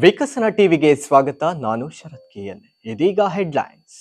ವಿಕಸನ ಟಿವಿಗೆ ಸ್ವಾಗತ ನಾನು ಶರತ್ ಕೆಎನ್ ಇದೀಗ ಹೆಡ್ಲೈನ್ಸ್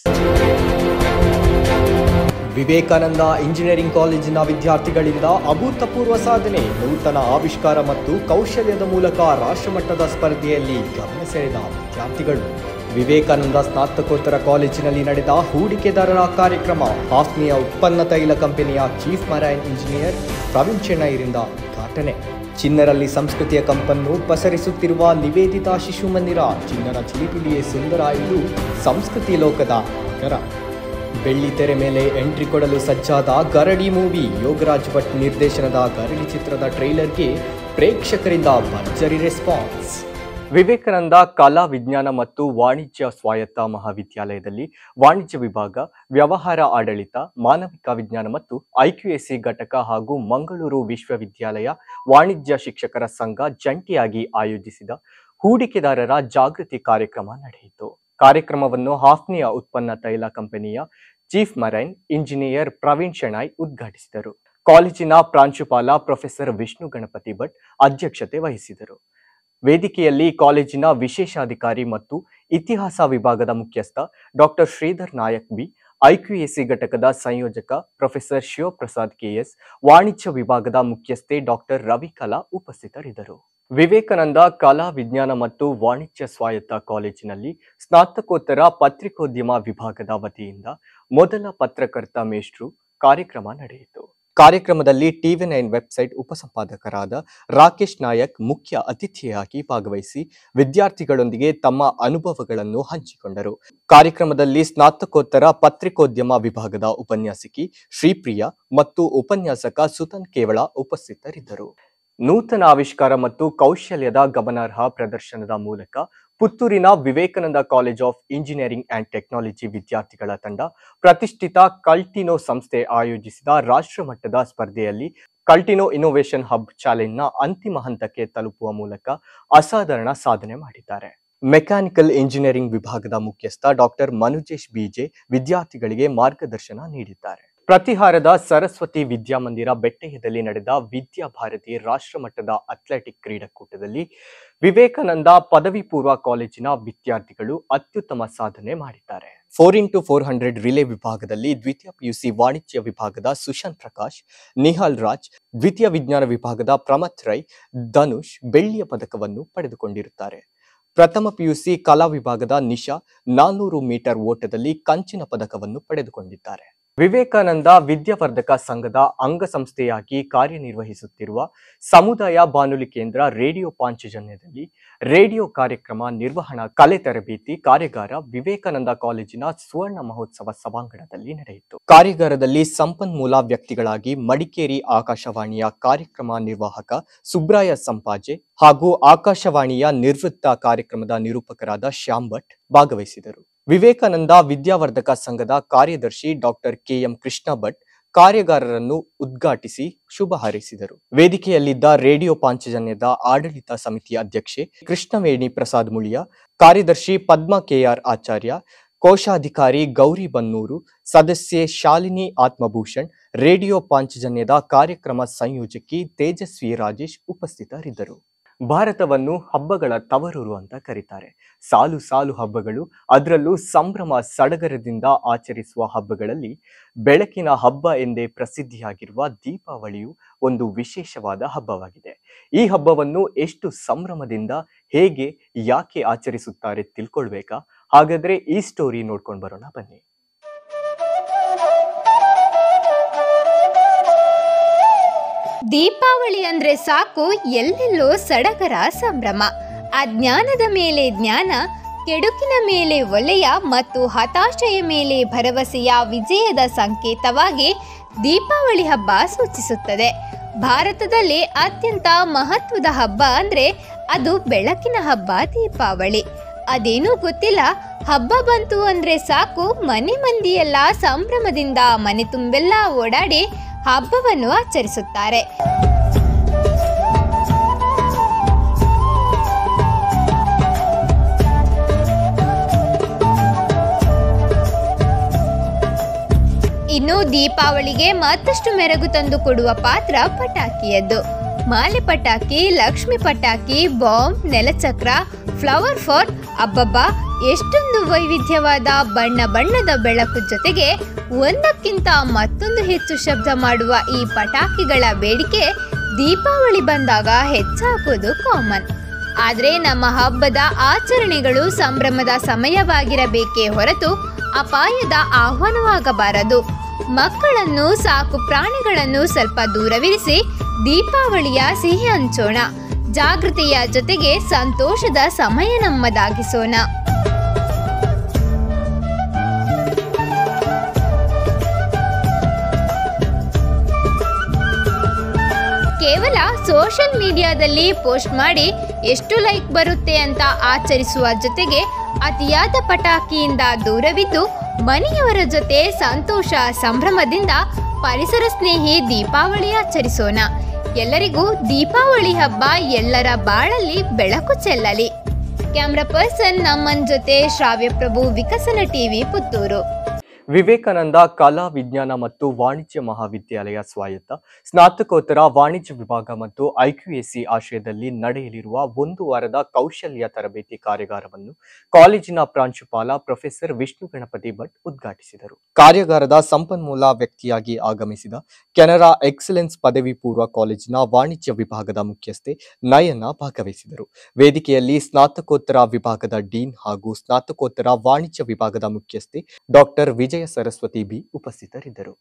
ವಿವೇಕಾನಂದ ಇಂಜಿನಿಯರಿಂಗ್ ಕಾಲೇಜಿನ ವಿದ್ಯಾರ್ಥಿಗಳಿಂದ ಅಭೂತಪೂರ್ವ ಸಾಧನೆ ನೂತನ ಆವಿಷ್ಕಾರ ಮತ್ತು ಕೌಶಲ್ಯದ ಮೂಲಕ ರಾಷ್ಟ್ರಮಟ್ಟದ ಸ್ಪರ್ಧೆಯಲ್ಲಿ ಗಮನ ಸೆಳೆದ ವಿದ್ಯಾರ್ಥಿಗಳು ವಿವೇಕಾನಂದ ಸ್ನಾತಕೋತ್ತರ ಕಾಲೇಜಿನಲ್ಲಿ ನಡೆದ ಹೂಡಿಕೆದಾರರ ಕಾರ್ಯಕ್ರಮ ಹಾಫ್ನಿಯ ಉತ್ಪನ್ನ ತೈಲ ಕಂಪನಿಯ ಚೀಫ್ ಮರೈನ್ ಇಂಜಿನಿಯರ್ ಪ್ರವೀಣ್ ಚೆನ್ನೈರಿಂದ ಉದ್ಘಾಟನೆ ಚಿನ್ನರಲ್ಲಿ ಸಂಸ್ಕೃತಿಯ ಕಂಪನ್ನು ಪಸರಿಸುತ್ತಿರುವ ನಿವೇದಿತಾ ಶಿಶು ಮಂದಿರ ಚಿನ್ನರ ಚಿಲಿಪಿಲಿಯೇ ಸುಂದರ ಇದು ಸಂಸ್ಕೃತಿ ಲೋಕದ ಆಗರ ಬೆಳ್ಳಿ ತೆರೆ ಮೇಲೆ ಎಂಟ್ರಿ ಕೊಡಲು ಸಜ್ಜಾದ ಗರಡಿ ಮೂವಿ ಯೋಗರಾಜ್ ಭಟ್ ನಿರ್ದೇಶನದ ಗರಡಿ ಚಿತ್ರದ ಟ್ರೈಲರ್ಗೆ ಪ್ರೇಕ್ಷಕರಿಂದ ಭರ್ಜರಿ ರೆಸ್ಪಾನ್ಸ್ ವಿವೇಕಾನಂದ ಕಲಾ ವಿಜ್ಞಾನ ಮತ್ತು ವಾಣಿಜ್ಯ ಸ್ವಾಯತ್ತ ಮಹಾವಿದ್ಯಾಲಯದಲ್ಲಿ ವಾಣಿಜ್ಯ ವಿಭಾಗ ವ್ಯವಹಾರ ಆಡಳಿತ ಮಾನವಿಕ ವಿಜ್ಞಾನ ಮತ್ತು ಐಕ್ಯುಎಸ್ಸಿ ಘಟಕ ಹಾಗೂ ಮಂಗಳೂರು ವಿಶ್ವವಿದ್ಯಾಲಯ ವಾಣಿಜ್ಯ ಶಿಕ್ಷಕರ ಸಂಘ ಜಂಟಿಯಾಗಿ ಆಯೋಜಿಸಿದ ಹೂಡಿಕೆದಾರರ ಜಾಗೃತಿ ಕಾರ್ಯಕ್ರಮ ನಡೆಯಿತು ಕಾರ್ಯಕ್ರಮವನ್ನು ಹಾಫ್ನಿಯ ಉತ್ಪನ್ನ ತೈಲ ಕಂಪನಿಯ chief marine engineer Praveen Shenoy ಉದ್ಘಾಟಿಸಿದರು ಕಾಲೇಜಿನ ಪ್ರಾಂಶುಪಾಲ ಪ್ರೊಫೆಸರ್ ವಿಷ್ಣು ಗಣಪತಿ ಭಟ್ ಅಧ್ಯಕ್ಷತೆ ವಹಿಸಿದರು ವೇದಿಕೆಯಲ್ಲಿ ಕಾಲೇಜಿನ ವಿಶೇಷಾಧಿಕಾರಿ ಮತ್ತು ಇತಿಹಾಸ ವಿಭಾಗದ ಮುಖ್ಯಸ್ಥ doctor Sridhar Nayak B IQAC ಘಟಕದ ಸಂಯೋಜಕ ಪ್ರೊಫೆಸರ್ ಶಿವಪ್ರಸಾದ್ ಕೆಎಸ್ ವಾಣಿಜ್ಯ ವಿಭಾಗದ ಮುಖ್ಯಸ್ಥೆ ಡಾಕ್ಟರ್ ರವಿಕಲಾ ಉಪಸ್ಥಿತರಿದ್ದರು ವಿವೇಕಾನಂದ ಕಲಾ ವಿಜ್ಞಾನ ಮತ್ತು ವಾಣಿಜ್ಯ ಸ್ವಾಯತ್ತ ಕಾಲೇಜಿನಲ್ಲಿ ಸ್ನಾತಕೋತ್ತರ ಪತ್ರಿಕೋದ್ಯಮ ವಿಭಾಗದ ವತಿಯಿಂದ ಮೊದಲ ಪತ್ರಕರ್ತ ಮೇಷ್ಟ್ರು ಕಾರ್ಯಕ್ರಮ ನಡೆಯಿತು ಕಾರ್ಯಕ್ರಮದಲ್ಲಿ ಟಿವಿ ನೈನ್ ವೆಬ್ಸೈಟ್ ಉಪಸಂಪಾದಕರಾದ ರಾಕೇಶ್ ನಾಯಕ್ ಮುಖ್ಯ ಅತಿಥಿಯಾಗಿ ಭಾಗವಹಿಸಿ ವಿದ್ಯಾರ್ಥಿಗಳೊಂದಿಗೆ ತಮ್ಮ ಅನುಭವಗಳನ್ನು ಹಂಚಿಕೊಂಡರು ಕಾರ್ಯಕ್ರಮದಲ್ಲಿ ಸ್ನಾತಕೋತ್ತರ ಪತ್ರಿಕೋದ್ಯಮ ವಿಭಾಗದ ಉಪನ್ಯಾಸಕಿ ಶ್ರೀಪ್ರಿಯಾ ಮತ್ತು ಉಪನ್ಯಾಸಕ ಸುತನ್ ಕೇವಳ ಉಪಸ್ಥಿತರಿದ್ದರು ನೂತನ ಆವಿಷ್ಕಾರ ಮತ್ತು ಕೌಶಲ್ಯದ ಗಮನಾರ್ಹ ಪ್ರದರ್ಶನದ ಮೂಲಕ ಪುತ್ತೂರಿನ Vivekananda college of engineering and technology ವಿದ್ಯಾರ್ಥಿಗಳ ತಂಡ ಪ್ರತಿಷ್ಠಿತ ಕಲ್ಟಿನೋ ಸಂಸ್ಥೆ ಆಯೋಜಿಸಿದ ರಾಷ್ಟ್ರಮಟ್ಟದ ಸ್ಪರ್ಧೆಯಲ್ಲಿ ಕಲ್ಟಿನೋ ಇನ್ನೋವೇಷನ್ ಹಬ್ ಚಾಲೆಂಜ್ನ ಅಂತಿಮ ಹಂತಕ್ಕೆ ತಲುಪುವ ಮೂಲಕ ಅಸಾಧಾರಣ ಸಾಧನೆ ಮಾಡಿದ್ದಾರೆ ಮೆಕ್ಯಾನಿಕಲ್ ಇಂಜಿನಿಯರಿಂಗ್ ವಿಭಾಗದ ಮುಖ್ಯಸ್ಥ ಡಾಕ್ಟರ್ ಮನುಜೇಶ್ ಬಿಜೆ ವಿದ್ಯಾರ್ಥಿಗಳಿಗೆ ಮಾರ್ಗದರ್ಶನ ನೀಡಿದ್ದಾರೆ ಪ್ರತಿಹಾರದ ಸರಸ್ವತಿ ವಿದ್ಯಾಮಂದಿರ ಬೆಟ್ಟಯದಲ್ಲಿ ನಡೆದ ವಿದ್ಯಾಭಾರತಿ ರಾಷ್ಟ್ರಮಟ್ಟದ ಅಥ್ಲೆಟಿಕ್ ಕ್ರೀಡಾಕೂಟದಲ್ಲಿ ವಿವೇಕಾನಂದ ಪದವಿ ಪೂರ್ವ ಕಾಲೇಜಿನ ವಿದ್ಯಾರ್ಥಿಗಳು ಅತ್ಯುತ್ತಮ ಸಾಧನೆ ಮಾಡಿದ್ದಾರೆ four into four hundred relay ವಿಭಾಗದಲ್ಲಿ ದ್ವಿತೀಯ ಪಿಯುಸಿ ವಾಣಿಜ್ಯ ವಿಭಾಗದ ಸುಶಾಂತ್ ಪ್ರಕಾಶ್ ನಿಹಾಲ್ ರಾಜ್ ದ್ವಿತೀಯ ವಿಜ್ಞಾನ ವಿಭಾಗದ ಪ್ರಮಥ್ ರೈ ಧನುಷ್ ಬೆಳ್ಳಿಯ ಪದಕವನ್ನು ಪಡೆದುಕೊಂಡಿರುತ್ತಾರೆ ಪ್ರಥಮ ಪಿಯುಸಿ ಕಲಾ ವಿಭಾಗದ ನಿಶಾ ನಾನ್ನೂರು ಮೀಟರ್ ಓಟದಲ್ಲಿ ಕಂಚಿನ ಪದಕವನ್ನು ಪಡೆದುಕೊಂಡಿದ್ದಾರೆ ವಿವೇಕಾನಂದ ವಿದ್ಯಾವರ್ಧಕ ಸಂಘದ ಅಂಗಸಂಸ್ಥೆಯಾಗಿ ಕಾರ್ಯನಿರ್ವಹಿಸುತ್ತಿರುವ ಸಮುದಾಯ ಬಾನುಲಿ ಕೇಂದ್ರ ರೇಡಿಯೋ ಪಾಂಚಜನ್ಯದಲ್ಲಿ ರೇಡಿಯೋ ಕಾರ್ಯಕ್ರಮ ನಿರ್ವಹಣಾ ಕಲೆ ತರಬೇತಿ ಕಾರ್ಯಾಗಾರ ವಿವೇಕಾನಂದ ಕಾಲೇಜಿನ ಸುವರ್ಣ ಮಹೋತ್ಸವ ಸಭಾಂಗಣದಲ್ಲಿ ನಡೆಯಿತು ಕಾರ್ಯಾಗಾರದಲ್ಲಿ ಸಂಪನ್ಮೂಲ ವ್ಯಕ್ತಿಗಳಾಗಿ ಮಡಿಕೇರಿ ಆಕಾಶವಾಣಿಯ ಕಾರ್ಯಕ್ರಮ ನಿರ್ವಾಹಕ ಸುಬ್ರಾಯ ಸಂಪಾಜೆ ಹಾಗೂ ಆಕಾಶವಾಣಿಯ ನಿವೃತ್ತ ಕಾರ್ಯಕ್ರಮದ ನಿರೂಪಕರಾದ ಶ್ಯಾಮ್ ಭಟ್ ಭಾಗವಹಿಸಿದರು ವಿವೇಕಾನಂದ ವಿದ್ಯಾವರ್ಧಕ ಸಂಘದ ಕಾರ್ಯದರ್ಶಿ ಡಾಕ್ಟರ್ ಕೆಎಂ ಕೃಷ್ಣ ಭಟ್ ಕಾರ್ಯಾಗಾರರನ್ನು ಉದ್ಘಾಟಿಸಿ ಶುಭ ಹಾರೈಸಿದರು ವೇದಿಕೆಯಲ್ಲಿದ್ದ ರೇಡಿಯೋ ಪಾಂಚಜನ್ಯದ ಆಡಳಿತ ಸಮಿತಿಯ ಅಧ್ಯಕ್ಷೆ ಕೃಷ್ಣವೇಣಿ ಪ್ರಸಾದ್ ಮುಳಿಯ ಕಾರ್ಯದರ್ಶಿ ಪದ್ಮ ಕೆಆರ್ ಆಚಾರ್ಯ ಕೋಶಾಧಿಕಾರಿ ಗೌರಿ ಬನ್ನೂರು ಸದಸ್ಯೆ ಶಾಲಿನಿ ಆತ್ಮಭೂಷಣ್ ರೇಡಿಯೋ ಪಾಂಚಜನ್ಯದ ಕಾರ್ಯಕ್ರಮ ಸಂಯೋಜಕಿ ತೇಜಸ್ವಿ ರಾಜೇಶ್ ಉಪಸ್ಥಿತರಿದ್ದರು ಭಾರತವನ್ನು ಹಬ್ಬಗಳ ತವರೂರು ಅಂತ ಕರೀತಾರೆ ಸಾಲು ಸಾಲು ಹಬ್ಬಗಳು ಅದರಲ್ಲೂ ಸಂಭ್ರಮ ಸಡಗರದಿಂದ ಆಚರಿಸುವ ಹಬ್ಬಗಳಲ್ಲಿ ಬೆಳಕಿನ ಹಬ್ಬ ಎಂದೇ ಪ್ರಸಿದ್ಧಿಯಾಗಿರುವ ದೀಪಾವಳಿಯು ಒಂದು ವಿಶೇಷವಾದ ಹಬ್ಬವಾಗಿದೆ ಈ ಹಬ್ಬವನ್ನು ಎಷ್ಟು ಸಂಭ್ರಮದಿಂದ ಹೇಗೆ ಯಾಕೆ ಆಚರಿಸುತ್ತಾರೆ ತಿಳ್ಕೊಳ್ಬೇಕಾ ಹಾಗಾದ್ರೆ ಈ ಸ್ಟೋರಿ ನೋಡ್ಕೊಂಡು ಬರೋಣ ಬನ್ನಿ ದೀಪಾವಳಿ ಅಂದ್ರೆ ಸಾಕು ಎಲ್ಲೆಲ್ಲೋ ಸಡಗರ ಸಂಭ್ರಮ ಅಜ್ಞಾನದ ಮೇಲೆ ಜ್ಞಾನ ಕೆಡುಕಿನ ಮೇಲೆ ಒಲೆಯ ಮತ್ತು ಹತಾಶೆಯ ಮೇಲೆ ಭರವಸೆಯ ವಿಜಯದ ಸಂಕೇತವಾಗಿ ದೀಪಾವಳಿ ಹಬ್ಬ ಸೂಚಿಸುತ್ತದೆ ಭಾರತದಲ್ಲಿ ಅತ್ಯಂತ ಮಹತ್ವದ ಹಬ್ಬ ಅಂದ್ರೆ ಅದು ಬೆಳಕಿನ ಹಬ್ಬ ದೀಪಾವಳಿ ಅದೇನೂ ಗೊತ್ತಿಲ್ಲ ಹಬ್ಬ ಬಂತು ಅಂದ್ರೆ ಸಾಕು ಮನೆ ಮಂದಿಯೆಲ್ಲ ಸಂಭ್ರಮದಿಂದ ಮನೆ ತುಂಬೆಲ್ಲ ಓಡಾಡಿ ಹಬ್ಬವನ್ನು ಆಚರಿಸುತ್ತಾರೆ ಇನ್ನು ದೀಪಾವಳಿಗೆ ಮತ್ತಷ್ಟು ಮೆರುಗು ತಂದು ಕೊಡುವ ಪಾತ್ರ ಪಟಾಕಿಯದ್ದು ಮಾಲೆ ಪಟಾಕಿ ಲಕ್ಷ್ಮಿ ಪಟಾಕಿ ಬಾಂಬ್ ನೆಲಚಕ್ರ ಫ್ಲವರ್ ಫಾಟ್ ಅಬ್ಬಬ್ಬ ಎಷ್ಟೊಂದು ವೈವಿಧ್ಯವಾದ ಬಣ್ಣ ಬಣ್ಣದ ಬೆಳಕು ಜೊತೆಗೆ ಒಂದಕ್ಕಿಂತ ಮತ್ತೊಂದು ಹೆಚ್ಚು ಶಬ್ದ ಮಾಡುವ ಈ ಪಟಾಕಿಗಳ ಬೇಡಿಕೆ ದೀಪಾವಳಿ ಬಂದಾಗ ಹೆಚ್ಚಾಗೋದು ಕಾಮನ್ ಆದರೆ ನಮ್ಮ ಹಬ್ಬದ ಆಚರಣೆಗಳು ಸಂಭ್ರಮದ ಸಮಯವಾಗಿರಬೇಕೇ ಹೊರತು ಅಪಾಯದ ಆಹ್ವಾನವಾಗಬಾರದು ಮಕ್ಕಳನ್ನು ಸಾಕು ಪ್ರಾಣಿಗಳನ್ನು ಸ್ವಲ್ಪ ದೂರವಿರಿಸಿ ದೀಪಾವಳಿಯ ಸಿಹಿ ಹಂಚೋಣ ಜಾಗೃತಿಯ ಜೊತೆಗೆ ಸಂತೋಷದ ಸಮಯ ನಮ್ಮದಾಗಿಸೋಣ ಕೇವಲ ಸೋಷಿಯಲ್ ಮೀಡಿಯಾದಲ್ಲಿ ಪೋಸ್ಟ್ ಮಾಡಿ ಎಷ್ಟು ಲೈಕ್ ಬರುತ್ತೆ ಅಂತ ಆಚರಿಸುವ ಜೊತೆಗೆ ಅತಿಯಾದ ಪಟಾಕಿಯಿಂದ ದೂರವಿದ್ದು ಮನೆಯವರ ಜೊತೆ ಸಂತೋಷ ಸಂಭ್ರಮದಿಂದ ಪರಿಸರ ಸ್ನೇಹಿ ದೀಪಾವಳಿ ಆಚರಿಸೋಣ ಎಲ್ಲರಿಗೂ ದೀಪಾವಳಿ ಹಬ್ಬ ಎಲ್ಲರ ಬಾಳಲ್ಲಿ ಬೆಳಕು ಚೆಲ್ಲಲಿ ಕ್ಯಾಮ್ರಾ ಪರ್ಸನ್ ನಮ್ಮನ್ ಜೊತೆ ಶ್ರಾವ್ಯ ಪ್ರಭು ವಿಕಸನ ಟಿವಿ ಪುತ್ತೂರು ವಿವೇಕಾನಂದ ಕಲಾ ವಿಜ್ಞಾನ ಮತ್ತು ವಾಣಿಜ್ಯ ಮಹಾವಿದ್ಯಾಲಯ ಸ್ವಾಯತ್ತ ಸ್ನಾತಕೋತ್ತರ ವಾಣಿಜ್ಯ ವಿಭಾಗ ಮತ್ತು ಐಕ್ಯುಎಸಿ ಆಶ್ರಯದಲ್ಲಿ ನಡೆಯಲಿರುವ ಒಂದು ವಾರದ ಕೌಶಲ್ಯ ತರಬೇತಿ ಕಾರ್ಯಾಗಾರವನ್ನು ಕಾಲೇಜಿನ ಪ್ರಾಂಶುಪಾಲ ಪ್ರೊಫೆಸರ್ ವಿಷ್ಣು ಗಣಪತಿ ಭಟ್ ಉದ್ಘಾಟಿಸಿದರು ಕಾರ್ಯಾಗಾರದ ಸಂಪನ್ಮೂಲ ವ್ಯಕ್ತಿಯಾಗಿ ಆಗಮಿಸಿದ ಕೆನರಾ ಎಕ್ಸಲೆನ್ಸ್ ಪದವಿ ಪೂರ್ವ ಕಾಲೇಜಿನ ವಾಣಿಜ್ಯ ವಿಭಾಗದ ಮುಖ್ಯಸ್ಥೆ ನಯನ ಭಾಗವಹಿಸಿದರು ವೇದಿಕೆಯಲ್ಲಿ ಸ್ನಾತಕೋತ್ತರ ವಿಭಾಗದ ಡೀನ್ ಹಾಗೂ ಸ್ನಾತಕೋತ್ತರ ವಾಣಿಜ್ಯ ವಿಭಾಗದ ಮುಖ್ಯಸ್ಥೆ ಡಾಕ್ಟರ್ ವಿಜಯ ಸರಸ್ವತಿ ಬಿ ಉಪಸ್ಥಿತರಿದ್ದರು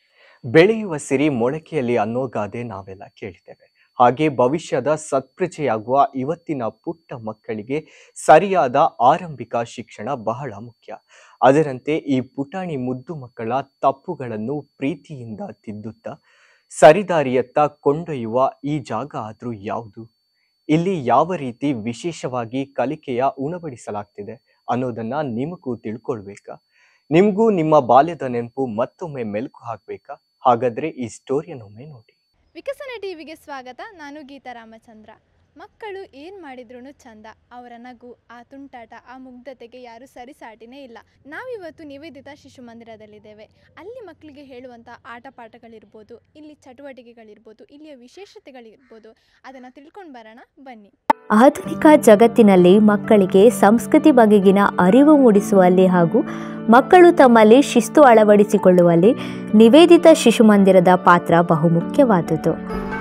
ಬೆಳೆಯುವ ಸಿರಿ ಮೊಳಕೆಯಲ್ಲಿ ಅನ್ನೋ ಗಾದೆ ನಾವೆಲ್ಲ ಕೇಳಿದ್ದೇವೆ ಹಾಗೆ ಭವಿಷ್ಯದ ಸತ್ಪ್ರಜೆಯಾಗುವ ಇವತ್ತಿನ ಪುಟ್ಟ ಮಕ್ಕಳಿಗೆ ಸರಿಯಾದ ಆರಂಭಿಕ ಶಿಕ್ಷಣ ಬಹಳ ಮುಖ್ಯ ಅದರಂತೆ ಈ ಪುಟಾಣಿ ಮುದ್ದು ಮಕ್ಕಳ ತಪ್ಪುಗಳನ್ನು ಪ್ರೀತಿಯಿಂದ ತಿದ್ದುತ್ತಾ ಸರಿದಾರಿಯತ್ತ ಕೊಂಡೊಯ್ಯುವ ಈ ಜಾಗ ಆದ್ರೂ ಯಾವುದು ಇಲ್ಲಿ ಯಾವ ರೀತಿ ವಿಶೇಷವಾಗಿ ಕಲಿಕೆಯ ಉಣಬಡಿಸಲಾಗ್ತಿದೆ ಅನ್ನೋದನ್ನ ನಿಮಗೂ ತಿಳ್ಕೊಳ್ಬೇಕಾ ನಿಮಗೂ ನಿಮ್ಮ ಬಾಲ್ಯದ ನೆನಪು ಮತ್ತೊಮ್ಮೆ ಮೆಲುಕು ಹಾಕ್ಬೇಕಾ ಹಾಗಾದ್ರೆ ಈ ಸ್ಟೋರಿಯನ್ನೊಮ್ಮೆ ನೋಡಿ ವಿಕಸನ ಟಿವಿಗೆ ಸ್ವಾಗತ ನಾನು ಗೀತಾ ರಾಮಚಂದ್ರ ಮಕ್ಕಳು ಏನು ಮಾಡಿದ್ರೂ ಚಂದ ಅವರ ನಗು ಆ ತುಂಟಾಟ ಆ ಮುಗ್ಧತೆಗೆ ಯಾರು ಸರಿಸಾಟಿನೇ ಇಲ್ಲ ನಾವಿವತ್ತು ನಿವೇದಿತ ಶಿಶು ಮಂದಿರದಲ್ಲಿದ್ದೇವೆ ಅಲ್ಲಿ ಮಕ್ಕಳಿಗೆ ಹೇಳುವಂಥ ಆಟ ಪಾಠಗಳಿರ್ಬೋದು ಇಲ್ಲಿ ಚಟುವಟಿಕೆಗಳಿರ್ಬೋದು ಇಲ್ಲಿಯ ವಿಶೇಷತೆಗಳಿರ್ಬೋದು ಅದನ್ನು ತಿಳ್ಕೊಂಡು ಬರೋಣ ಬನ್ನಿ ಆಧುನಿಕ ಜಗತ್ತಿನಲ್ಲಿ ಮಕ್ಕಳಿಗೆ ಸಂಸ್ಕೃತಿ ಬಗೆಗಿನ ಅರಿವು ಮೂಡಿಸುವಲ್ಲಿ ಹಾಗೂ ಮಕ್ಕಳು ತಮ್ಮಲ್ಲಿ ಶಿಸ್ತು ಅಳವಡಿಸಿಕೊಳ್ಳುವಲ್ಲಿ ನಿವೇದಿತ ಶಿಶು ಮಂದಿರದ ಪಾತ್ರ ಬಹುಮುಖ್ಯವಾದುದು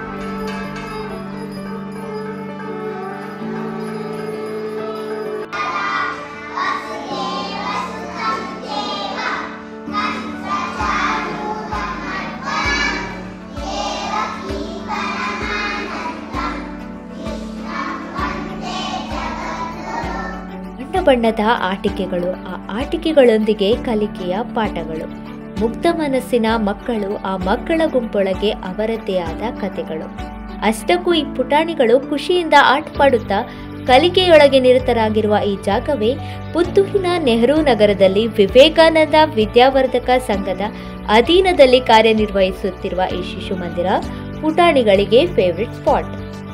ಬಣ್ಣ ಬಣ್ಣದ ಆಟಿಕೆಗಳು ಆ ಆಟಿಕೆಗಳೊಂದಿಗೆ ಕಲಿಕೆಯ ಪಾಠಗಳು ಮುಗ್ಧ ಮನಸ್ಸಿನ ಮಕ್ಕಳು ಆ ಮಕ್ಕಳ ಗುಂಪೊಳಗೆ ಅವರದ್ದೇ ಆದ ಕಥೆಗಳು ಅಷ್ಟಕ್ಕೂ ಈ ಪುಟಾಣಿಗಳು ಖುಷಿಯಿಂದ ಆಟವಾಡುತ್ತಾ ಕಲಿಕೆಯೊಳಗೆ ನಿರತರಾಗಿರುವ ಈ ಜಾಗವೇ ಪುತ್ತೂರಿನ ನೆಹರು ನಗರದಲ್ಲಿ ವಿವೇಕಾನಂದ ವಿದ್ಯಾವರ್ಧಕ ಸಂಘದ ಅಧೀನದಲ್ಲಿ ಕಾರ್ಯನಿರ್ವಹಿಸುತ್ತಿರುವ ಈ ಶಿಶು ಮಂದಿರ ಪುಟಾಣಿಗಳಿಗೆ ಫೇವ್ರೆಟ್ ಸ್ಪಾಟ್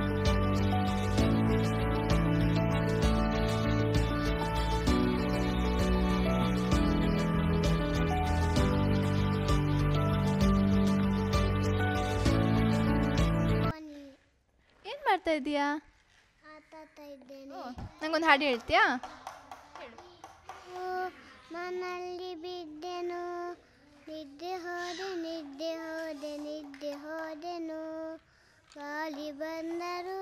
ಏನು ಮಾಡ್ತಾ ಇದೀಯಾ ಆಟಾಡ್ತಾ ಇದ್ದೇನೆ ನಂಗೊಂದು ಹಾಡು ಹೇಳ್ತೀಯಾ ಮನಲ್ಲಿ ಬಿದ್ದೆನು ನಿದ್ದೆ ಹೋದೆ ನಿದ್ದೆ ಹೋದೆ ನಿದ್ದೆ ಹೋದೆನು ಗಾಳಿ ಬಂದರು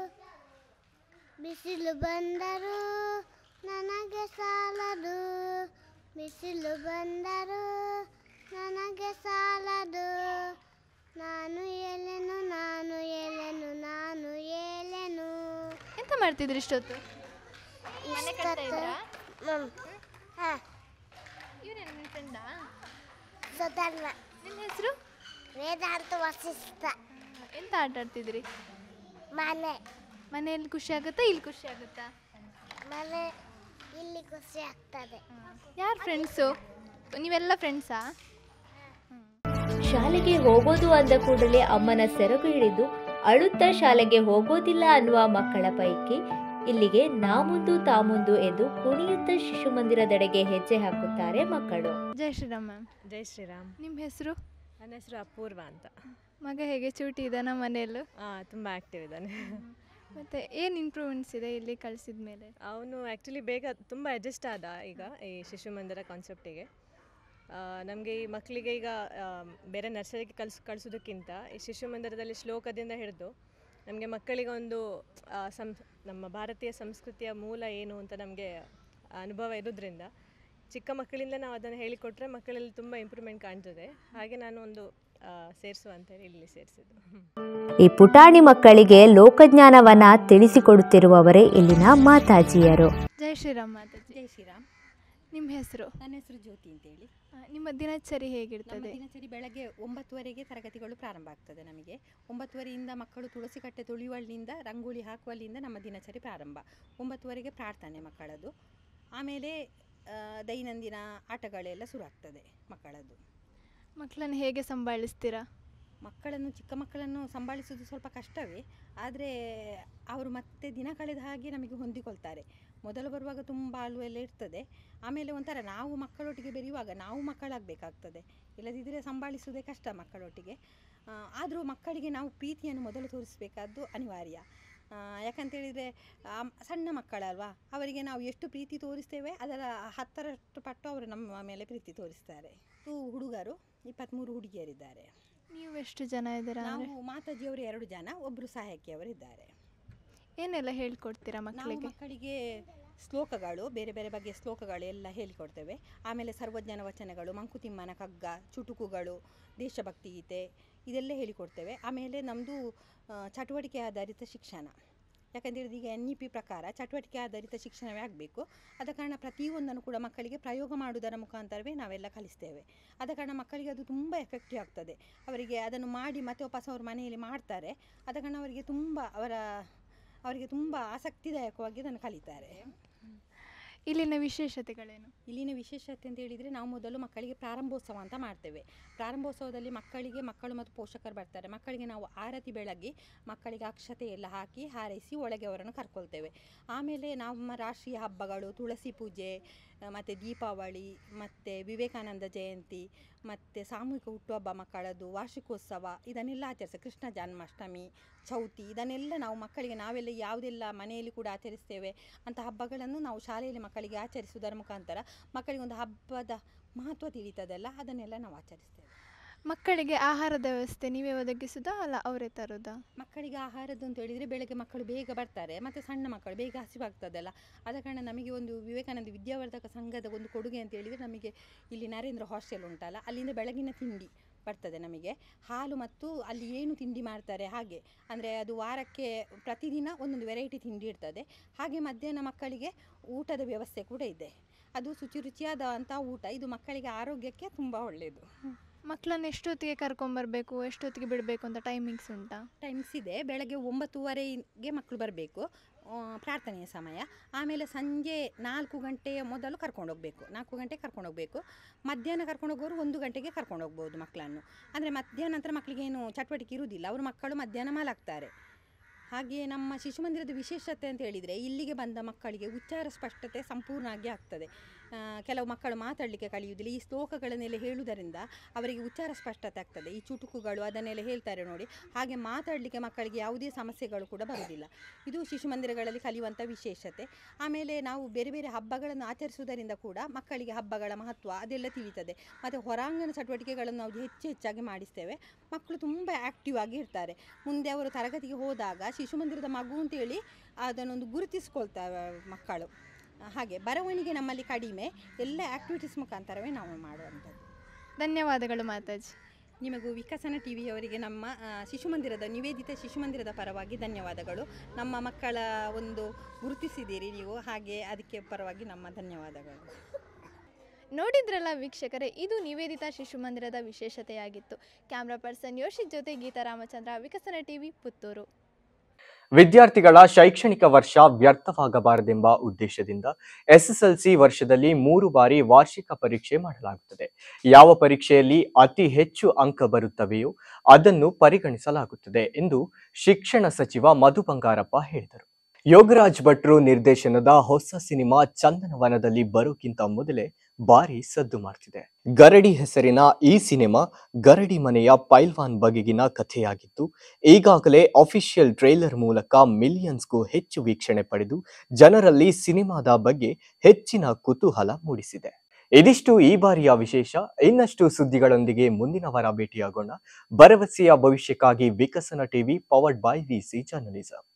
ಬಿಸಿಲು ಬಂದರು ನನಗೆ ಸಾಲದು ಬಿಸಿಲು ಬಂದರು ನನಗೆ ಸಾಲದು ನಾನು ಎಲೆನು ನಾನು ಎಲೆನು ನಾನು ಏಲೆನು ಎಂತ ಮಾಡ್ತಿದ್ರಿ ಇಷ್ಟೊತ್ತು ಮನೆ ಕಟ್ತಾ ಇದ್ರಾ ಹಾಂ ಇವ್ರೇನು ನಿಮ್ಮ ಫ್ರೆಂಡಾ ಸುಧರ್ಮ ನಿಮ್ಮ ಹೆಸರು ವೇದಾಂತ ವಸಿಷ್ಠ ಎಂತ ಆಟ ಆಡ್ತಿದ್ರಿ ಮನೆ ಮನೆಯಲ್ಲಿ ಖುಷಿ ಆಗುತ್ತಾ ಇಲ್ಲಿ ಖುಷಿ ಆಗುತ್ತಾ ಮನೆ ಇಲ್ಲಿ ಖುಷಿ ಆಗ್ತದೆ ಯಾರು ಫ್ರೆಂಡ್ಸು ನೀವೆಲ್ಲ ಫ್ರೆಂಡ್ಸಾ ಶಾಲೆಗೆ ಹೋಗೋದು ಅಂದ ಕೂಡಲೇ ಅಮ್ಮನ ಸೆರಗು ಹಿಡಿದು ಅಳುತ್ತಾ ಶಾಲೆಗೆ ಹೋಗೋದಿಲ್ಲ ಅನ್ನುವ ಮಕ್ಕಳ ಪೈಕಿ ಇಲ್ಲಿಗೆ ನಾ ಮುಂದು ತಾ ಮುಂದು ಎಂದು ಕುಣಿಯುತ್ತ ಶಿಶು ಮಂದಿರದೆಡೆಗೆ ಹೆಜ್ಜೆ ಹಾಕುತ್ತಾರೆ ಮಕ್ಕಳು ಜೈ ಶ್ರೀರಾಮ್ ಮ್ಯಾಮ್ ಜೈ ಶ್ರೀರಾಮ್ ನಿಮ್ಮ ಹೆಸರು ನನ್ನ ಹೆಸರು ಅಪೂರ್ವ ಅಂತ ಮಗ ಹೇಗೆ ಚೂಟಿ ಇದ್ದಾನ ಮನೆಯಲ್ಲೂ ಹಾಂ ತುಂಬ ಆ್ಯಕ್ಟಿವ್ ಇದ್ದಾನೆ ಮತ್ತು ಏನು ಇಂಪ್ರೂವ್ಮೆಂಟ್ಸ್ ಇದೆ ಇಲ್ಲಿ ಕಳಿಸಿದ ಮೇಲೆ ಅವನು ಆ್ಯಕ್ಚುಲಿ ಬೇಗ ತುಂಬ ಅಡ್ಜಸ್ಟ್ ಆದ ಈಗ ಈ ಶಿಶು ಮಂದಿರ ಕಾನ್ಸೆಪ್ಟಿಗೆ ನಮಗೆ ಈ ಮಕ್ಕಳಿಗೆ ಈಗ ಆ, ಬೇರೆ ನರ್ಸರಿಗೆ ಕಲ್ಸ್ ಕಳಿಸೋದಕ್ಕಿಂತ ಈ ಶಿಶು ಮಂದಿರದಲ್ಲಿ ಶ್ಲೋಕದಿಂದ ಹಿಡಿದು ನಮಗೆ ಮಕ್ಕಳಿಗೆ ಒಂದು ಆ, ಸಂ ನಮ್ಮ ಭಾರತೀಯ ಸಂಸ್ಕೃತಿಯ ಮೂಲ ಏನು ಅಂತ ನಮಗೆ ಅನುಭವ ಇರೋದ್ರಿಂದ ಚಿಕ್ಕ ಮಕ್ಕಳಿಂದ ನಾವು ಅದನ್ನು ಹೇಳಿಕೊಟ್ರೆ ಮಕ್ಕಳಲ್ಲಿ ತುಂಬ ಇಂಪ್ರೂವ್ಮೆಂಟ್ ಕಾಣ್ತದೆ ಹಾಗೆ ನಾನು ಒಂದು ಸೇರಿಸುವ ಅಂತೇಳಿ ಇಲ್ಲಿ ಸೇರಿಸಿದ್ದು ಈ ಪುಟಾಣಿ ಮಕ್ಕಳಿಗೆ ಲೋಕಜ್ಞಾನವನ್ನ ತಿಳಿಸಿಕೊಡುತ್ತಿರುವವರೇ ಇಲ್ಲಿನ ಮಾತಾಜಿಯರು ಜೈ ಶ್ರೀರಾಮ್ ಮಾತಾಜಿ ಜೈ ಶ್ರೀರಾಮ್ ನಿಮ್ಮ ಹೆಸರು ನನ್ನ ಹೆಸರು ಜ್ಯೋತಿ ಅಂತೇಳಿ ನಿಮ್ಮ ದಿನಚರಿ ನಮ್ಮ ಹೇಗಿರ್ತದೆ ದಿನಚರಿ ಬೆಳಗ್ಗೆ ಒಂಬತ್ತುವರೆಗೆ ತರಗತಿಗಳು ಪ್ರಾರಂಭ ಆಗ್ತದೆ ನಮಗೆ ಒಂಬತ್ತುವರೆಯಿಂದ ಮಕ್ಕಳು ತುಳಸಿ ಕಟ್ಟೆ ತುಳಿಯುವಲ್ಲಿಂದ ರಂಗೋಲಿ ಹಾಕುವಲ್ಲಿಂದ ನಮ್ಮ ದಿನಚರಿ ಪ್ರಾರಂಭ ಒಂಬತ್ತುವರೆಗೆ ಪ್ರಾರ್ಥನೆ ಮಕ್ಕಳದು ಆಮೇಲೆ ಆ, ದೈನಂದಿನ ಆಟಗಳೆಲ್ಲ ಶುರು ಆಗ್ತದೆ ಮಕ್ಕಳದ್ದು ಮಕ್ಕಳನ್ನು ಹೇಗೆ ಸಂಭಾಳಿಸ್ತೀರಾ ಮಕ್ಕಳನ್ನು ಚಿಕ್ಕ ಮಕ್ಕಳನ್ನು ಸಂಭಾಳಿಸೋದು ಸ್ವಲ್ಪ ಕಷ್ಟವೇ ಆದರೆ ಅವರು ಮತ್ತೆ ದಿನ ಕಳೆದ ಹಾಗೆ ನಮಗೆ ಹೊಂದಿಕೊಳ್ತಾರೆ ಮೊದಲು ಬರುವಾಗ ತುಂಬ ಅಳು ಎಲ್ಲ ಇರ್ತದೆ ಆಮೇಲೆ ಒಂಥರ ನಾವು ಮಕ್ಕಳೊಟ್ಟಿಗೆ ಬೆರೆಯುವಾಗ ನಾವು ಮಕ್ಕಳಾಗಬೇಕಾಗ್ತದೆ ಇಲ್ಲದಿದ್ದರೆ ಸಂಭಾಳಿಸುವುದೇ ಕಷ್ಟ ಮಕ್ಕಳೊಟ್ಟಿಗೆ ಆದರೂ ಮಕ್ಕಳಿಗೆ ನಾವು ಪ್ರೀತಿಯನ್ನು ಮೊದಲು ತೋರಿಸಬೇಕಾದ್ದು ಅನಿವಾರ್ಯ ಆ, ಯಾಕಂತೇಳಿದರೆ ಆ, ಸಣ್ಣ ಮಕ್ಕಳಲ್ವಾ ಅವರಿಗೆ ನಾವು ಎಷ್ಟು ಪ್ರೀತಿ ತೋರಿಸ್ತೇವೆ ಅದರ ಹತ್ತರಷ್ಟು ಪಟ್ಟು ಅವರು ನಮ್ಮ ಮೇಲೆ ಪ್ರೀತಿ ತೋರಿಸ್ತಾರೆ ಇವು ಹುಡುಗರು ಇಪ್ಪತ್ತ್ಮೂರು ಹುಡುಗಿಯರಿದ್ದಾರೆ ನೀವು ಎಷ್ಟು ಜನ ಇದ್ದೀರಾ ಅಂದರೆ ನಾವು ಮಾತಾಜಿಯವರು ಎರಡು ಜನ ಒಬ್ಬರು ಸಹಾಯಕಿಯವರು ಇದ್ದಾರೆ ಏನೆಲ್ಲ ಹೇಳ್ಕೊಡ್ತೀರಾ ನಾವು ಮಕ್ಕಳಿಗೆ ಮಕ್ಕಳಿಗೆ ಶ್ಲೋಕಗಳು ಬೇರೆ ಬೇರೆ ಬಗೆಯ ಶ್ಲೋಕಗಳು ಎಲ್ಲ ಹೇಳಿಕೊಡ್ತೇವೆ ಆಮೇಲೆ ಸರ್ವಜ್ಞಾನ ವಚನಗಳು ಮಂಕುತಿಮ್ಮನ ಕಗ್ಗ ಚುಟುಕುಗಳು ದೇಶಭಕ್ತಿ ಗೀತೆ ಇದೆಲ್ಲ ಹೇಳಿಕೊಡ್ತೇವೆ ಆಮೇಲೆ ನಮ್ಮದು ಚಟುವಟಿಕೆ ಆಧಾರಿತ ಶಿಕ್ಷಣ ಯಾಕಂತೇಳಿದ್ರೆ ಈಗ ಎನ್ ಇ ಪಿ ಪ್ರಕಾರ ಚಟುವಟಿಕೆ ಆಧಾರಿತ ಶಿಕ್ಷಣವೇ ಆಗಬೇಕು ಆದ ಕಾರಣ ಪ್ರತಿಯೊಂದನ್ನು ಕೂಡ ಮಕ್ಕಳಿಗೆ ಪ್ರಯೋಗ ಮಾಡುವುದರ ಮುಖಾಂತರವೇ ನಾವೆಲ್ಲ ಕಲಿಸ್ತೇವೆ ಆದ ಕಾರಣ ಮಕ್ಕಳಿಗೆ ಅದು ತುಂಬ ಎಫೆಕ್ಟಿವ್ ಆಗ್ತದೆ ಅವರಿಗೆ ಅದನ್ನು ಮಾಡಿ ಮತ್ತೆ ವಾಪಸ್ ಅವ್ರ ಮನೆಯಲ್ಲಿ ಮಾಡ್ತಾರೆ ಆದ ಕಾರಣ ಅವರಿಗೆ ತುಂಬ ಅವರ ಅವರಿಗೆ ತುಂಬ ಆಸಕ್ತಿದಾಯಕವಾಗಿ ಅದನ್ನು ಕಲಿತಾರೆ ಇಲ್ಲಿನ ವಿಶೇಷತೆಗಳೇನು ಇಲ್ಲಿನ ವಿಶೇಷತೆ ಅಂತ ಹೇಳಿದರೆ ನಾವು ಮೊದಲು ಮಕ್ಕಳಿಗೆ ಪ್ರಾರಂಭೋತ್ಸವ ಅಂತ ಮಾಡ್ತೇವೆ ಪ್ರಾರಂಭೋತ್ಸವದಲ್ಲಿ ಮಕ್ಕಳಿಗೆ ಮಕ್ಕಳು ಮತ್ತು ಪೋಷಕರು ಬರ್ತಾರೆ ಮಕ್ಕಳಿಗೆ ನಾವು ಆರತಿ ಬೆಳಗಿ ಮಕ್ಕಳಿಗೆ ಅಕ್ಷತೆ ಎಲ್ಲ ಹಾಕಿ ಹಾರೈಸಿ ಒಳಗೆ ಅವರನ್ನು ಕರ್ಕೊಳ್ತೇವೆ ಆಮೇಲೆ ನಮ್ಮ ರಾಷ್ಟ್ರೀಯ ಹಬ್ಬಗಳು ತುಳಸಿ ಪೂಜೆ ಮತ್ತು ದೀಪಾವಳಿ ಮತ್ತು ವಿವೇಕಾನಂದ ಜಯಂತಿ ಮತ್ತು ಸಾಮೂಹಿಕ ಹುಟ್ಟುಹಬ್ಬ ಮಕ್ಕಳದ್ದು ವಾರ್ಷಿಕೋತ್ಸವ ಇದನ್ನೆಲ್ಲ ಆಚರಿಸ್ತೇವೆ ಕೃಷ್ಣ ಜನ್ಮಾಷ್ಟಮಿ ಚೌತಿ ಇದನ್ನೆಲ್ಲ ನಾವು ಮಕ್ಕಳಿಗೆ ನಾವೆಲ್ಲ ಯಾವುದೆಲ್ಲ ಮನೆಯಲ್ಲಿ ಕೂಡ ಆಚರಿಸ್ತೇವೆ ಅಂಥ ಹಬ್ಬಗಳನ್ನು ನಾವು ಶಾಲೆಯಲ್ಲಿ ಮಕ್ಕಳಿಗೆ ಆಚರಿಸುವುದರ ಮುಖಾಂತರ ಮಕ್ಕಳಿಗೆ ಒಂದು ಹಬ್ಬದ ಮಹತ್ವ ತಿಳಿತದಲ್ಲ ಅದನ್ನೆಲ್ಲ ನಾವು ಆಚರಿಸ್ತೇವೆ ಮಕ್ಕಳಿಗೆ ಆಹಾರದ ವ್ಯವಸ್ಥೆ ನೀವೇ ಒದಗಿಸುದಾ ಅಲ್ಲ ಅವರೇ ತರೋದಾ ಮಕ್ಕಳಿಗೆ ಆಹಾರದ್ದು ಅಂತ ಹೇಳಿದರೆ ಬೆಳಗ್ಗೆ ಮಕ್ಕಳು ಬೇಗ ಬರ್ತಾರೆ ಮತ್ತು ಸಣ್ಣ ಮಕ್ಕಳು ಬೇಗ ಹಸಿವಾಗ್ತದಲ್ಲ ಆದ ಕಾರಣ ನಮಗೆ ಒಂದು ವಿವೇಕಾನಂದ ವಿದ್ಯಾವರ್ಧಕ ಸಂಘದ ಒಂದು ಕೊಡುಗೆ ಅಂತ ಹೇಳಿದರೆ ನಮಗೆ ಇಲ್ಲಿ ನರೇಂದ್ರ ಹಾಸ್ಟೆಲ್ ಉಂಟಲ್ಲ ಅಲ್ಲಿಂದ ಬೆಳಗಿನ ತಿಂಡಿ ಬರ್ತದೆ ನಮಗೆ ಹಾಲು ಮತ್ತು ಅಲ್ಲಿ ಏನು ತಿಂಡಿ ಮಾಡ್ತಾರೆ ಹಾಗೆ ಅಂದರೆ ಅದು ವಾರಕ್ಕೆ ಪ್ರತಿದಿನ ಒಂದೊಂದು ವೆರೈಟಿ ತಿಂಡಿ ಇರ್ತದೆ ಹಾಗೆ ಮಧ್ಯಾಹ್ನ ಮಕ್ಕಳಿಗೆ ಊಟದ ವ್ಯವಸ್ಥೆ ಕೂಡ ಇದೆ ಅದು ಶುಚಿ ರುಚಿಯಾದಂಥ ಊಟ ಇದು ಮಕ್ಕಳಿಗೆ ಆರೋಗ್ಯಕ್ಕೆ ತುಂಬ ಒಳ್ಳೆಯದು ಮಕ್ಕಳನ್ನು ಎಷ್ಟೊತ್ತಿಗೆ ಕರ್ಕೊಂಬರ್ಬೇಕು ಎಷ್ಟೊತ್ತಿಗೆ ಬಿಡಬೇಕು ಅಂತ ಟೈಮಿಂಗ್ಸ್ ಉಂಟಾ ಟೈಮ್ಸ್ ಇದೆ ಬೆಳಗ್ಗೆ ಒಂಬತ್ತುವರೆಗೆ ಮಕ್ಕಳು ಬರಬೇಕು ಪ್ರಾರ್ಥನೆಯ ಸಮಯ ಆಮೇಲೆ ಸಂಜೆ ನಾಲ್ಕು ಗಂಟೆಯ ಮೊದಲು ಕರ್ಕೊಂಡು ಹೋಗಬೇಕು ನಾಲ್ಕು ಗಂಟೆಗೆ ಕರ್ಕೊಂಡು ಹೋಗಬೇಕು ಮಧ್ಯಾಹ್ನ ಕರ್ಕೊಂಡು ಹೋಗೋರು ಒಂದು ಗಂಟೆಗೆ ಕರ್ಕೊಂಡು ಹೋಗ್ಬೋದು ಮಕ್ಕಳನ್ನು ಅಂದರೆ ಮಧ್ಯಾಹ್ನ ನಂತರ ಮಕ್ಕಳಿಗೆ ಏನು ಚಟುವಟಿಕೆ ಇರುವುದಿಲ್ಲ ಅವರು ಮಕ್ಕಳು ಮಧ್ಯಾಹ್ನ ಮಲಗ್ತಾರೆ ಹಾಗೆಯೇ ನಮ್ಮ ಶಿಶು ಮಂದಿರದ ವಿಶೇಷತೆ ಅಂತ ಹೇಳಿದರೆ ಇಲ್ಲಿಗೆ ಬಂದ ಮಕ್ಕಳಿಗೆ ಉಚ್ಚಾರ ಸ್ಪಷ್ಟತೆ ಸಂಪೂರ್ಣವಾಗಿ ಆಗ್ತದೆ ಆ, ಕೆಲವು ಮಕ್ಕಳು ಮಾತಾಡಲಿಕ್ಕೆ ಕಲಿಯುವುದಿಲ್ಲ ಈ ಶ್ಲೋಕಗಳನ್ನೆಲ್ಲ ಹೇಳುವುದರಿಂದ ಅವರಿಗೆ ಉಚ್ಚಾರ ಸ್ಪಷ್ಟತೆ ಆಗ್ತದೆ ಈ ಚುಟುಕುಗಳು ಅದನ್ನೆಲ್ಲ ಹೇಳ್ತಾರೆ ನೋಡಿ ಹಾಗೆ ಮಾತಾಡಲಿಕ್ಕೆ ಮಕ್ಕಳಿಗೆ ಯಾವುದೇ ಸಮಸ್ಯೆಗಳು ಕೂಡ ಬರುವುದಿಲ್ಲ ಇದು ಶಿಶು ಮಂದಿರಗಳಲ್ಲಿ ಕಲಿಯುವಂಥ ವಿಶೇಷತೆ ಆಮೇಲೆ ನಾವು ಬೇರೆ ಬೇರೆ ಹಬ್ಬಗಳನ್ನು ಆಚರಿಸುವುದರಿಂದ ಕೂಡ ಮಕ್ಕಳಿಗೆ ಹಬ್ಬಗಳ ಮಹತ್ವ ಅದೆಲ್ಲ ತಿಳಿತದೆ ಮತ್ತು ಹೊರಾಂಗಣ ಚಟುವಟಿಕೆಗಳನ್ನು ನಾವು ಹೆಚ್ಚು ಹೆಚ್ಚಾಗಿ ಮಾಡಿಸ್ತೇವೆ ಮಕ್ಕಳು ತುಂಬ ಆ್ಯಕ್ಟಿವ್ ಆಗಿ ಇರ್ತಾರೆ ಮುಂದೆ ಅವರು ತರಗತಿಗೆ ಹೋದಾಗ ಶಿಶು ಮಂದಿರದ ಮಗು ಅಂತೇಳಿ ಅದನ್ನೊಂದು ಗುರುತಿಸ್ಕೊಳ್ತಾರೆ ಮಕ್ಕಳು ಹಾಗೆ ಬರವಣಿಗೆ ನಮ್ಮಲ್ಲಿ ಕಡಿಮೆ ಎಲ್ಲ ಆ್ಯಕ್ಟಿವಿಟೀಸ್ ಮುಖಾಂತರವೇ ನಾವು ಮಾಡುವಂಥದ್ದು ಧನ್ಯವಾದಗಳು ಮಾತಾಜಿ ನಿಮಗೂ ವಿಕಸನ ಟಿ ವಿಯವರಿಗೆ ನಮ್ಮ ಆ, ಶಿಶು ಮಂದಿರದ ನಿವೇದಿತ ಶಿಶು ಮಂದಿರದ ಪರವಾಗಿ ಧನ್ಯವಾದಗಳು ನಮ್ಮ ಮಕ್ಕಳ ಒಂದು ಗುರುತಿಸಿದ್ದೀರಿ ನೀವು ಹಾಗೆ ಅದಕ್ಕೆ ಪರವಾಗಿ ನಮ್ಮ ಧನ್ಯವಾದಗಳು ನೋಡಿದ್ರಲ್ಲ ವೀಕ್ಷಕರೇ ಇದು ನಿವೇದಿತಾ ಶಿಶು ಮಂದಿರದ ವಿಶೇಷತೆಯಾಗಿತ್ತು ಕ್ಯಾಮ್ರಾ ಪರ್ಸನ್ ಯೋಶಿತ್ ಜೊತೆ ಗೀತಾ ರಾಮಚಂದ್ರ ವಿಕಸನ ಟಿವಿ ಪುತ್ತೂರು ವಿದ್ಯಾರ್ಥಿಗಳ ಶೈಕ್ಷಣಿಕ ವರ್ಷ ವ್ಯರ್ಥವಾಗಬಾರದೆಂಬ ಉದ್ದೇಶದಿಂದ ಎಸ್ಎಸ್ಎಲ್ಸಿ ವರ್ಷದಲ್ಲಿ ಮೂರು ಬಾರಿ ವಾರ್ಷಿಕ ಪರೀಕ್ಷೆ ಮಾಡಲಾಗುತ್ತದೆ ಯಾವ ಪರೀಕ್ಷೆಯಲ್ಲಿ ಅತಿ ಹೆಚ್ಚು ಅಂಕ ಬರುತ್ತವೆಯೋ ಅದನ್ನು ಪರಿಗಣಿಸಲಾಗುತ್ತದೆ ಎಂದು ಶಿಕ್ಷಣ ಸಚಿವ ಮಧು ಬಂಗಾರಪ್ಪ ಹೇಳಿದರು ಯೋಗರಾಜ್ ಭಟ್ರು ನಿರ್ದೇಶನದ ಹೊಸ ಸಿನಿಮಾ ಚಂದನವನದಲ್ಲಿ ಬರೋಕ್ಕಿಂತ ಮೊದಲೇ ಭಾರಿ ಸದ್ದು ಮಾಡ್ತಿದೆ ಗರಡಿ ಹೆಸರಿನ ಈ ಸಿನಿಮಾ ಗರಡಿ ಮನೆಯ ಪೈಲ್ವಾನ್ ಬಗೆಗಿನ ಕಥೆಯಾಗಿದ್ದು ಈಗಾಗಲೇ ಅಫಿಷಿಯಲ್ ಟ್ರೇಲರ್ ಮೂಲಕ ಮಿಲಿಯನ್ಸ್ಗೂ ಹೆಚ್ಚು ವೀಕ್ಷಣೆ ಪಡೆದು ಜನರಲ್ಲಿ ಸಿನಿಮಾದ ಬಗ್ಗೆ ಹೆಚ್ಚಿನ ಕುತೂಹಲ ಮೂಡಿಸಿದೆ ಇದಿಷ್ಟು ಈ ಬಾರಿಯ ವಿಶೇಷ ಇನ್ನಷ್ಟು ಸುದ್ದಿಗಳೊಂದಿಗೆ ಮುಂದಿನ ವಾರ ಭೇಟಿಯಾಗೋಣ ಭರವಸೆಯ ಭವಿಷ್ಯಕ್ಕಾಗಿ Vikasana TV powered by VC journalism